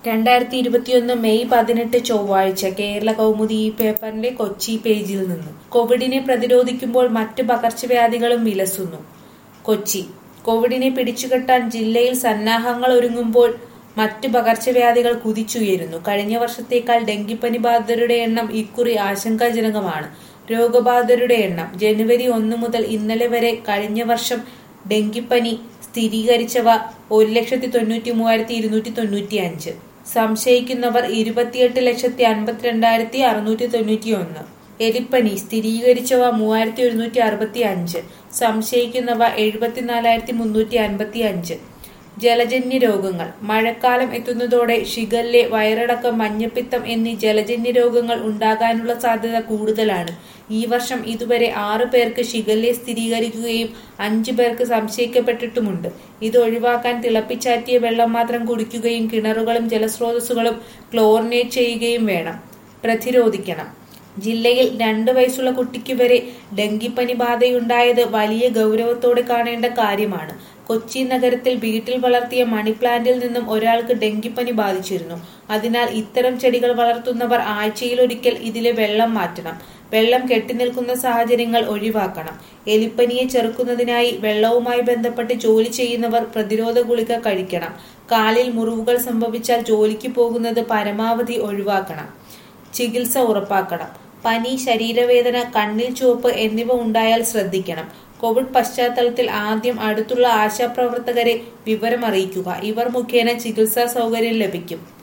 രണ്ടായിരത്തി ഇരുപത്തിയൊന്ന് മെയ് പതിനെട്ട് ചൊവ്വാഴ്ച കേരള കൗമുദി ഈ പേപ്പറിന്റെ കൊച്ചി പേജിൽ നിന്ന് കോവിഡിനെ പ്രതിരോധിക്കുമ്പോൾ മറ്റ് പകർച്ചവ്യാധികളും വിലസുന്നു കൊച്ചി കോവിഡിനെ പിടിച്ചുകെട്ടാൻ ജില്ലയിൽ സന്നാഹങ്ങൾ ഒരുങ്ങുമ്പോൾ മറ്റ് പകർച്ചവ്യാധികൾ കുതിച്ചുയരുന്നു കഴിഞ്ഞ വർഷത്തേക്കാൾ ഡെങ്കിപ്പനി ബാധിതരുടെ എണ്ണം ഇക്കുറി ആശങ്കാജനകമാണ് രോഗബാധിതരുടെ എണ്ണം ജനുവരി ഒന്ന് മുതൽ ഇന്നലെ വരെ കഴിഞ്ഞ വർഷം ഡെങ്കിപ്പനി സ്ഥിരീകരിച്ചവ ഒരു ലക്ഷത്തി തൊണ്ണൂറ്റി മൂവായിരത്തി ഇരുന്നൂറ്റി തൊണ്ണൂറ്റി അഞ്ച് സംശയിക്കുന്നവർ ഇരുപത്തിയെട്ട് ലക്ഷത്തി അൻപത്തിരണ്ടായിരത്തി അറുന്നൂറ്റി തൊണ്ണൂറ്റി ഒന്ന് എലിപ്പനി സ്ഥിരീകരിച്ചവ മൂവായിരത്തി ഒരുന്നൂറ്റി അറുപത്തി അഞ്ച് സംശയിക്കുന്നവ എഴുപത്തിനാലായിരത്തി മുന്നൂറ്റി അൻപത്തി അഞ്ച് ജലജന്യ രോഗങ്ങൾ മഴക്കാലം എത്തുന്നതോടെ ഷിഗല്ലെ വയറിളക്കം മഞ്ഞപ്പിത്തം എന്നീ ജലജന്യ രോഗങ്ങൾ ഉണ്ടാകാനുള്ള സാധ്യത കൂടുതലാണ് ഈ വർഷം ഇതുവരെ ആറ് പേർക്ക് ഷിഗല്ലെ സ്ഥിരീകരിക്കുകയും അഞ്ചു പേർക്ക് സംശയിക്കപ്പെട്ടിട്ടുമുണ്ട് ഇത് ഒഴിവാക്കാൻ തിളപ്പിച്ചാറ്റിയ വെള്ളം മാത്രം കുടിക്കുകയും കിണറുകളും ജലസ്രോതസ്സുകളും ക്ലോറിനേറ്റ് ചെയ്യുകയും വേണം പ്രതിരോധിക്കണം ജില്ലയിൽ രണ്ടു വയസ്സുള്ള കുട്ടിക്ക് വരെ ഡെങ്കിപ്പനി ബാധയുണ്ടായത് വലിയ ഗൗരവത്തോടെ കാണേണ്ട കാര്യമാണ് കൊച്ചി നഗരത്തിൽ വീട്ടിൽ വളർത്തിയ മണി പ്ലാന്റിൽ നിന്നും ഒരാൾക്ക് ഡെങ്കിപ്പനി ബാധിച്ചിരുന്നു അതിനാൽ ഇത്തരം ചെടികൾ വളർത്തുന്നവർ ആഴ്ചയിലൊരിക്കൽ ഇതിലെ വെള്ളം മാറ്റണം വെള്ളം കെട്ടിനിൽക്കുന്ന സാഹചര്യങ്ങൾ ഒഴിവാക്കണം എലിപ്പനിയെ ചെറുക്കുന്നതിനായി വെള്ളവുമായി ബന്ധപ്പെട്ട് ജോലി ചെയ്യുന്നവർ പ്രതിരോധ ഗുളിക കഴിക്കണം കാലിൽ മുറിവുകൾ സംഭവിച്ചാൽ ജോലിക്ക് പോകുന്നത് പരമാവധി ഒഴിവാക്കണം ചികിത്സ ഉറപ്പാക്കണം പനി ശരീരവേദന കണ്ണിൽ ചുവപ്പ് എന്നിവ ഉണ്ടായാൽ ശ്രദ്ധിക്കണം കോവിഡ് പശ്ചാത്തലത്തിൽ ആദ്യം അടുത്തുള്ള ആശാപ്രവർത്തകരെ വിവരം അറിയിക്കുക ഇവർ മുഖേന ചികിത്സാ സൗകര്യം ലഭിക്കും